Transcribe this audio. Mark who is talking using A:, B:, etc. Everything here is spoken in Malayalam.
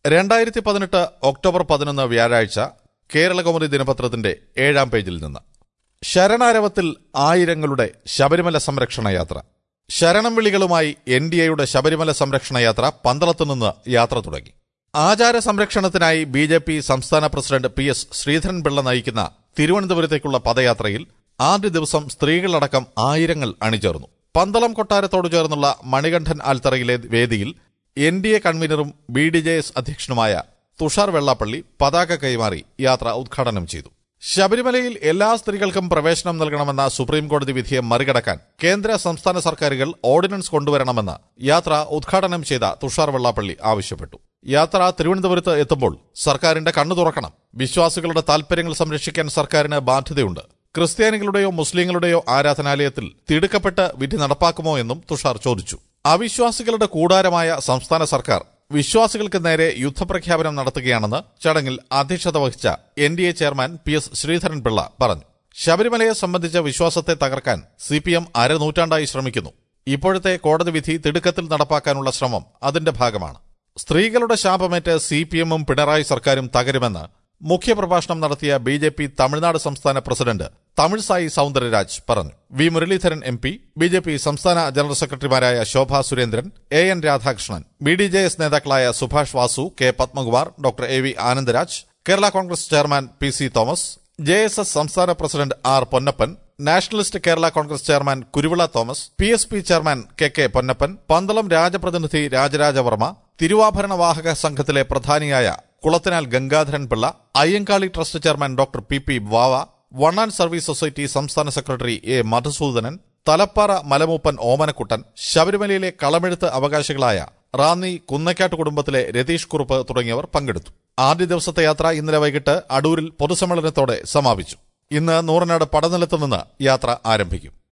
A: രണ്ടായിരത്തി പതിനെട്ട് ഒക്ടോബർ പതിനൊന്ന് വ്യാഴാഴ്ച കേരളകൗമുദി ദിനപത്രത്തിന്റെ ഏഴാം പേജിൽ നിന്ന് ശരണാരവത്തിൽ ആയിരങ്ങളുടെ ശബരിമല സംരക്ഷണ യാത്ര ശരണം വിളികളുമായി എൻ ഡി എയുടെ ശബരിമല സംരക്ഷണ യാത്ര പന്തളത്ത് നിന്ന് യാത്ര തുടങ്ങി ആചാര സംരക്ഷണത്തിനായി ബി ജെ പി സംസ്ഥാന പ്രസിഡന്റ് പി എസ് ശ്രീധരൻപിള്ള നയിക്കുന്ന തിരുവനന്തപുരത്തേക്കുള്ള പദയാത്രയിൽ ആദ്യ ദിവസം സ്ത്രീകളടക്കം ആയിരങ്ങൾ അണിചേർന്നു പന്തളം കൊട്ടാരത്തോട് ചേർന്നുള്ള മണികണ്ഠൻ ആൽത്തറയിലെ വേദിയിൽ എൻ ഡി എ കൺവീനറും ബി ഡി ജെ എസ് അധ്യക്ഷനുമായ തുഷാർ വെള്ളാപ്പള്ളി പതാക കൈമാറി യാത്ര ഉദ്ഘാടനം ചെയ്തു ശബരിമലയിൽ എല്ലാ സ്ത്രീകൾക്കും പ്രവേശനം നൽകണമെന്ന സുപ്രീം കോടതി വിധിയെ മറികടക്കാൻ കേന്ദ്ര സംസ്ഥാന സർക്കാരുകൾ ഓർഡിനൻസ് കൊണ്ടുവരണമെന്ന് യാത്ര ഉദ്ഘാടനം ചെയ്ത തുഷാർ വെള്ളാപ്പള്ളി ആവശ്യപ്പെട്ടു യാത്ര തിരുവനന്തപുരത്ത് എത്തുമ്പോൾ സർക്കാരിന്റെ കണ്ണു തുറക്കണം വിശ്വാസികളുടെ താൽപര്യങ്ങൾ സംരക്ഷിക്കാൻ സർക്കാരിന് ബാധ്യതയുണ്ട് ക്രിസ്ത്യാനികളുടെയോ മുസ്ലിങ്ങളുടെയോ ആരാധനാലയത്തിൽ തിടുക്കപ്പെട്ട് വിധി നടപ്പാക്കുമോ എന്നും തുഷാർ ചോദിച്ചു അവിശ്വാസികളുടെ കൂടാരമായ സംസ്ഥാന സർക്കാർ വിശ്വാസികൾക്ക് നേരെ യുദ്ധപ്രഖ്യാപനം നടത്തുകയാണെന്ന് ചടങ്ങിൽ അധ്യക്ഷത വഹിച്ച N D A chairman P S Sreedharan Pillai പറഞ്ഞു ശബരിമലയെ സംബന്ധിച്ച വിശ്വാസത്തെ തകർക്കാൻ സി പി എം അരനൂറ്റാണ്ടായി ശ്രമിക്കുന്നു ഇപ്പോഴത്തെ കോടതി വിധി തിടുക്കത്തിൽ നടപ്പാക്കാനുള്ള ശ്രമം അതിന്റെ ഭാഗമാണ് സ്ത്രീകളുടെ ശാപമേറ്റ് സി പി എമ്മും പിണറായി സർക്കാരും തകരുമെന്ന് മുഖ്യപ്രഭാഷണം നടത്തിയ ബി ജെ പി തമിഴ്നാട് സംസ്ഥാന പ്രസിഡന്റ് തമിഴ്സായി സൌന്ദരരാജ് പറഞ്ഞു V Muraleedharan M P B J P സംസ്ഥാന ജനറൽ സെക്രട്ടറിമാരായ Shobha Surendran A N Radhakrishnan B D J S നേതാക്കളായ Subhash Vasu K Padmakumar doctor A V Anandaraj Kerala Congress chairman P C Thomas J S S സംസ്ഥാന president R Ponnappan nationalist Kerala Congress chairman Kuruvila Thomas P S P chairman K K Ponnappan Pandalam രാജപ്രതിനിധി രാജരാജവർമ്മ തിരുവാഭരണ വാഹക സംഘത്തിലെ പ്രധാനിയായ Kulathinal Gangadharan Pillai Ayyankali trust chairman doctor P P Vava Vannan service society സംസ്ഥാന സെക്രട്ടറി എ മധുസൂദനൻ തലപ്പാറ മലമൂപ്പൻ ഓമനക്കുട്ടൻ ശബരിമലയിലെ കളമെഴുത്ത് അവകാശികളായ റാന്നി കുന്നക്കാട്ട് കുടുംബത്തിലെ രതീഷ് കുറുപ്പ് തുടങ്ങിയവർ പങ്കെടുത്തു ആദ്യ ദിവസത്തെ യാത്ര ഇന്നലെ വൈകിട്ട് അടൂരിൽ പൊതുസമ്മേളനത്തോടെ സമാപിച്ചു ഇന്ന് നൂറനാട് പടനിലത്ത് നിന്ന് യാത്ര ആരംഭിക്കും